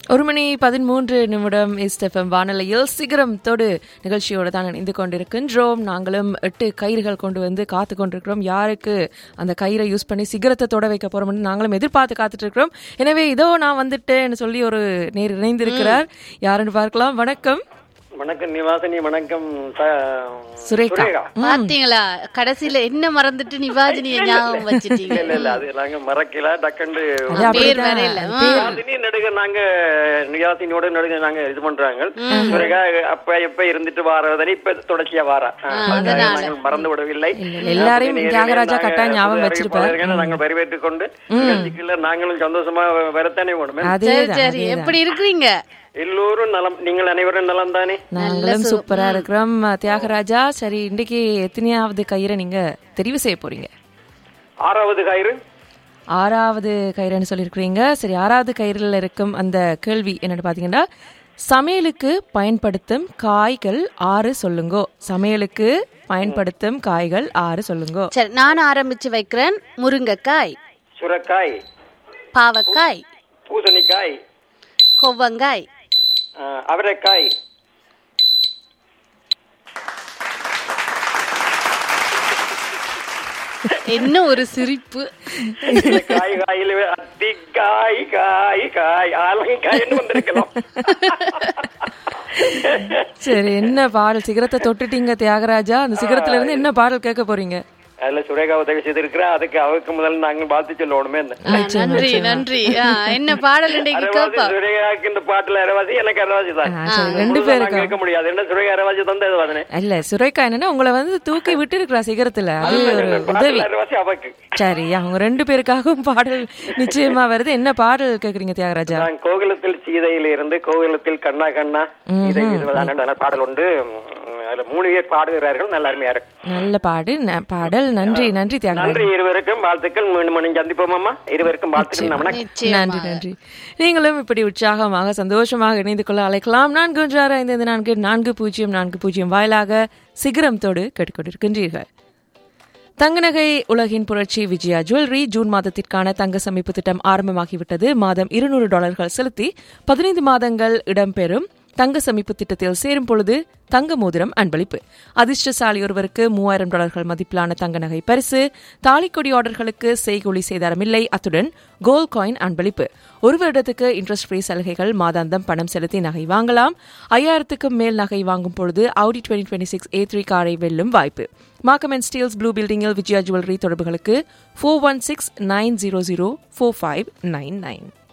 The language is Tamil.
ஒரு மணி பதிமூன்று நிமிடம் இஸ்டெஃபம் வானொலியில் சிகரம் தொடு நிகழ்ச்சியோடு தான் இணைந்து கொண்டிருக்கின்றோம் நாங்களும் எட்டு கயிறுகள் கொண்டு வந்து காத்து கொண்டிருக்கிறோம் யாருக்கு அந்த கயிறை யூஸ் பண்ணி சிகரத்தை தொட வைக்க போறோம்னு நாங்களும் எதிர்பார்த்து காத்துட்டு இருக்கிறோம் எனவே இதோ நான் வந்துட்டேன்னு சொல்லி ஒரு நேர் இணைந்திருக்கிறார் யாருன்னு பார்க்கலாம் வணக்கம் வணக்கம் நிவாசினி வணக்கம் ச- சுரேகா ம். பாத்தீங்களா கடைசியில என்ன மறந்துட்டு நிவாஜினிய ஞாபகம் வச்சுட்டீங்க இல்ல இல்ல அது நாங்க மறக்கல டக்கண்டு அது அப்படிதான். வேற இல்ல. பேர் நிவாசினி நடுக நாங்க நிவாசினியோட நடுக நாங்க இது பண்றாங்க சுரேகா அப்ப எப்ப இருந்துட்டு வாரதானே இப்ப தொடர்ச்சியா வாரா நாங்கள் மறந்து விடவில்லை எல்லாரையும் நாங்கள் தியாகராஜா கட்டாயம் ஞாபகம் புது வச்சிருப்பார். அறிவிப்பாளர்கள் நாங்கள் வரவேற்றுக் கொண்டு நிகழ்ச்சிக்குள்ள நாங்களும் சந்தோஷமா வரத்தானே வேணுமே சரி அதேதான் சரி எப்படி இருக்கிறீங்க எல்லோரும் நலம் நீங்கள் அனைவரும் நலம் தானே நாங்களும் சூப்பரா இருக்கிறோம் தியாகராஜா சரி இன்னைக்கு எத்தனையாவது கயிறை நீங்க தெரிவு செய்ய போறீங்க ஆறாவது கயிறு ஆறாவது கயிறுன்னு சொல்லியிருக்கிறீங்க சரி ஆறாவது கயிறில் இருக்கும் அந்த கேள்வி என்னன்னு பார்த்தீங்கன்னா சமையலுக்கு பயன்படுத்தும் காய்கள் ஆறு சொல்லுங்கோ சமையலுக்கு பயன்படுத்தும் காய்கள் ஆறு சொல்லுங்கோ சரி நான் ஆரம்பிச்சு வைக்கிறேன் முருங்கைக்காய் சுரக்காய் பாவக்காய் பூசணிக்காய் கொவ்வங்காய் ஆஹ், அவரைக்காய் என்ன ஒரு சிரிப்பு காய் காயில அத்தி காய் காய் காய் ஆலங்காய்னு வந்திருக்கலாம் சரி என்ன பாடல் சிகரத்தை தொட்டுட்டீங்க தியாகராஜா அந்த சிகரத்துல இருந்து என்ன பாடல் கேட்க போறீங்க அதுல சுரேகா உதவி செய்திருக்கிறா அதுக்கு அவருக்கு முதல்ல நாங்க வாழ்த்து சொல்லணுமே என்ன ஆ, நன்றி நன்றி ஆ, என்ன பாடல் இன்றைக்கு அரவாசி கேப்பா சுரேகாக்கு இந்த பாட்டுல அரவாசி எனக்கு அரவாசி தான் ஆ, சரி, ரெண்டு முழுதா பேருக்கும். நாங்க கேட்க முடியாது என்ன சுரேகா அரவாசி தந்தது வாதனே இல்ல சுரேகா என்னன்னா உங்களை வந்து தூக்கி விட்டு இருக்கிறா சிகரத்துல அது ஒரு உதவி பாட்டுல அரவாசி அவக்கு சரி அவங்க ரெண்டு பேருக்காகவும் பாடல் நிச்சயமா வருது என்ன பாடல் கேக்குறீங்க தியாகராஜா நான் கோகுலத்தில் சீதையில இருந்து கோகுலத்தில் கண்ணா கண்ணா சீதை இருபதாண்டு பாடல் உண்டு உம், அதுல மூணு பேர் பாடுகிறார்கள் நல்ல அருமையா இருக்கு நல்ல பாடு ந- பாடல் நன்றி நன்றி தியாகராஜா நன்றி இருவருக்கும் வாழ்த்துக்கள் மீண்டும் மீண்டும் சந்திப்போமாமா இருவருக்கும் வாழ்த்துக்கள் நம்ம நன்றி நன்றி நீங்களும் இப்படி உற்சாகமாக சந்தோஷமாக இணைந்து கொள்ள அழைக்கலாம் நான்கு ஒன்று ஆறு ஐந்து ஐந்து நான்கு நான்கு பூஜ்ஜியம் நான்கு பூஜ்ஜியம் வாயிலாக சிகரம் தோடு கேட்டுக்கொண்டிருக்கின்றீர்கள் தங்கநகை உலகின் புரட்சி விஜயா ஜுவல்லரி ஜூன் மாதத்திற்கான தங்க சமைப்பு திட்டம் ஆரம்பமாகிவிட்டது மாதம் இருநூறு டாலர்கள் செலுத்தி பதினைந்து மாதங்கள் இடம்பெறும் தங்க சமைப்பு திட்டத்தில் சேரும் பொழுது தங்க மோதிரம் அன்பளிப்பு அதிர்ஷ்டசாலி ஒருவருக்கு மூவாயிரம் டாலர்கள் மதிப்பிலான தங்க நகை பரிசு தாலிக்கொடி ஆர்டர்களுக்கு செய்கூலி சேதாரமில்லை அத்துடன் கோல்ட் காயின் அன்பளிப்பு ஒரு வருடத்துக்கு இன்ட்ரெஸ்ட் ஃப்ரீ சலுகைகள் மாதாந்தம் பணம் செலுத்தி நகை வாங்கலாம் ஐயாயிரத்துக்கும் மேல் நகை வாங்கும் பொழுது Audi twenty twenty six A three காரை வெல்லும் வாய்ப்பு மார்க்கம் அண்ட் ஸ்டீல்ஸ் ப்ளூ பில்டிங்கில் விஜயா ஜுவல்லரி தொடர்புகளுக்கு four one six nine zero zero four five nine nine